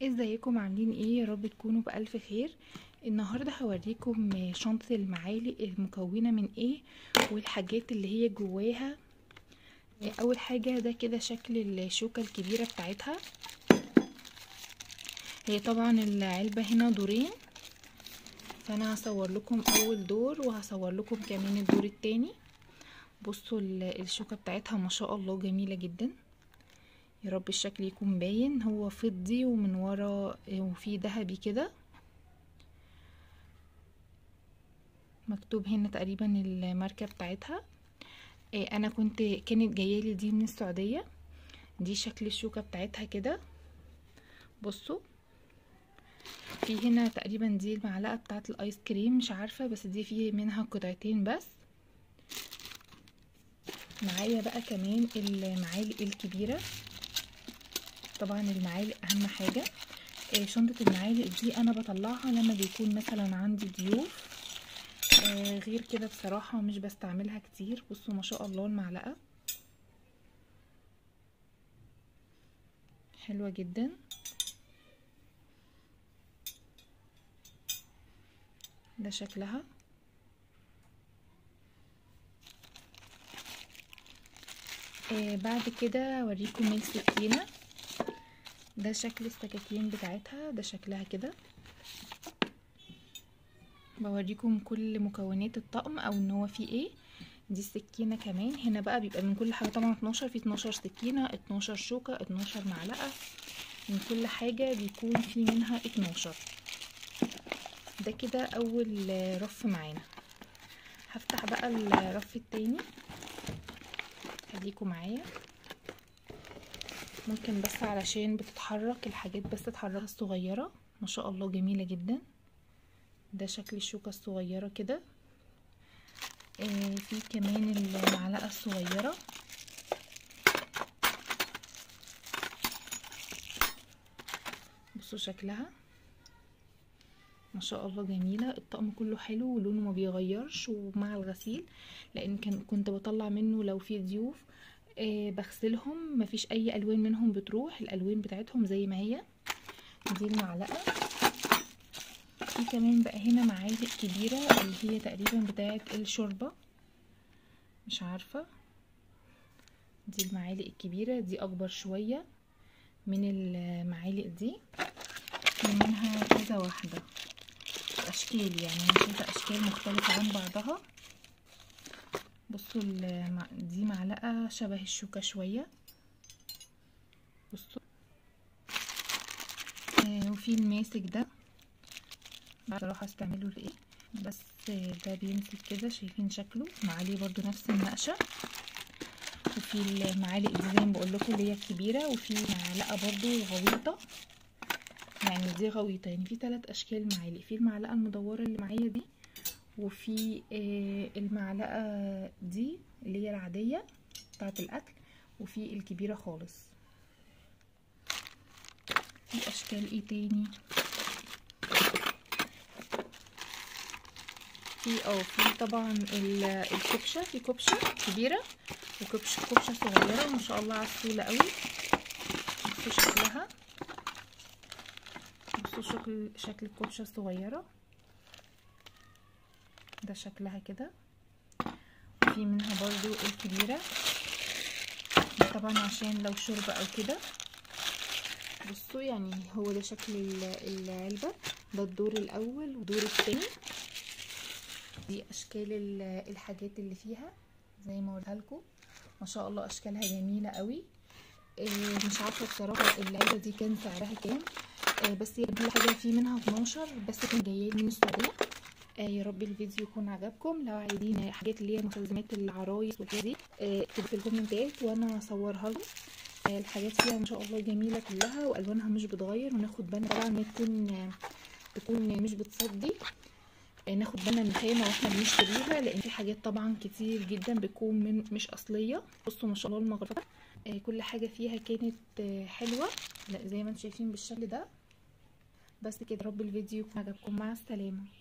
ازيكم عاملين ايه يا رب تكونوا بألف خير النهاردة هوريكم شنطة المعالق المكونة من ايه والحاجات اللي هي جواها اول حاجة ده كده شكل الشوكة الكبيرة بتاعتها هي طبعا العلبة هنا دورين فانا هصور لكم اول دور وهصور لكم كمان الدور التاني بصوا الشوكة بتاعتها ما شاء الله جميلة جدا يا رب الشكل يكون باين هو فضي ومن ورا وفي ذهبي كده مكتوب هنا تقريبا الماركه بتاعتها انا كنت كانت جايه لي دي من السعوديه دي شكل الشوكه بتاعتها كده بصوا في هنا تقريبا دي المعلقه بتاعت الايس كريم مش عارفه بس دي فيه منها قطعتين بس معايا بقى كمان المعالق الكبيره طبعا المعالق اهم حاجة آه شنطة المعالق دي انا بطلعها لما بيكون مثلا عندي ضيوف آه غير كده بصراحة مش بستعملها كتير بصوا ما شاء الله المعلقة حلوة جدا ده شكلها آه بعد كده اوريكم السكينه ده شكل السكاكين بتاعتها ده شكلها كده بوريكم كل مكونات الطقم او ان هو فيه ايه دي السكينه كمان هنا بقى بيبقى من كل حاجه طبعا 12 في 12 سكينه 12 شوكه 12 معلقه من كل حاجه بيكون في منها 12 ده كده اول رف معانا هفتح بقى الرف التاني خليكم معايا ممكن بس علشان بتتحرك الحاجات بس تتحرك الصغيرة ما شاء الله جميلة جدا ده شكل الشوكة الصغيرة كده آه في كمان المعلقة الصغيرة بصوا شكلها ما شاء الله جميلة الطقم كله حلو ولونه ما بيغيرش ومع الغسيل لان كان كنت بطلع منه لو في ضيوف آه بغسلهم مفيش اي الوان منهم بتروح الالوان بتاعتهم زي ما هي دي المعلقه في كمان بقى هنا معالق كبيره اللي هي تقريبا بتاعه الشوربه مش عارفه دي المعالق الكبيره دي اكبر شويه من المعالق دي في منها كذا واحده اشكال يعني انا شايفه اشكال مختلفه عن بعضها بصوا دي معلقه شبه الشوكه شويه بصوا آه وفي الماسك ده بصراحه استعمله لايه بس ده بيمسك كده شايفين شكله معاليه برضو نفس النقشه وفي المعالق دي زي ما بقول لكم اللي هي الكبيره وفي معلقه برضو غويطه يعني دي غويطه يعني في ثلاث اشكال معالق في المعلقه المدوره اللي معايا دي وفي المعلقة دي اللي هي العادية بتاعة الأكل وفي الكبيرة خالص في أشكال ايه تاني في اه في طبعا الكبشة في كبشة كبيرة وكبشة كبشة صغيرة ما شاء الله عسولة قوي بصوا شكلها بصوا شكل شكل الكبشة الصغيرة ده شكلها كده وفي منها برضو الكبيرة طبعا عشان لو شرب او كده بصوا يعني هو ده شكل العلبة ده الدور الاول والدور الثاني دي اشكال الحاجات اللي فيها زي ما قلتها لكم ما شاء الله اشكالها جميلة قوي مش عارفة بصراحة العلبة دي كان سعرها كام بس هي كل حاجة في منها 12 بس كان جايه من السعودية آه يا رب الفيديو يكون عجبكم لو عايزين حاجات اللي هي مستلزمات العرايس والحاجات دي اكتبوا آه في الكومنتات وانا اصورها لكم آه الحاجات فيها ما شاء الله جميله كلها والوانها مش بتغير وناخد بالنا طبعا ما تكون تكون مش بتصدي ناخد بالنا من الخامه واحنا بنشتريها لان في حاجات طبعا كتير جدا بتكون من مش اصليه بصوا ما شاء الله المغرفه كل حاجه فيها كانت حلوه لا زي ما انتم شايفين بالشكل ده بس كده رب الفيديو يكون عجبكم مع السلامه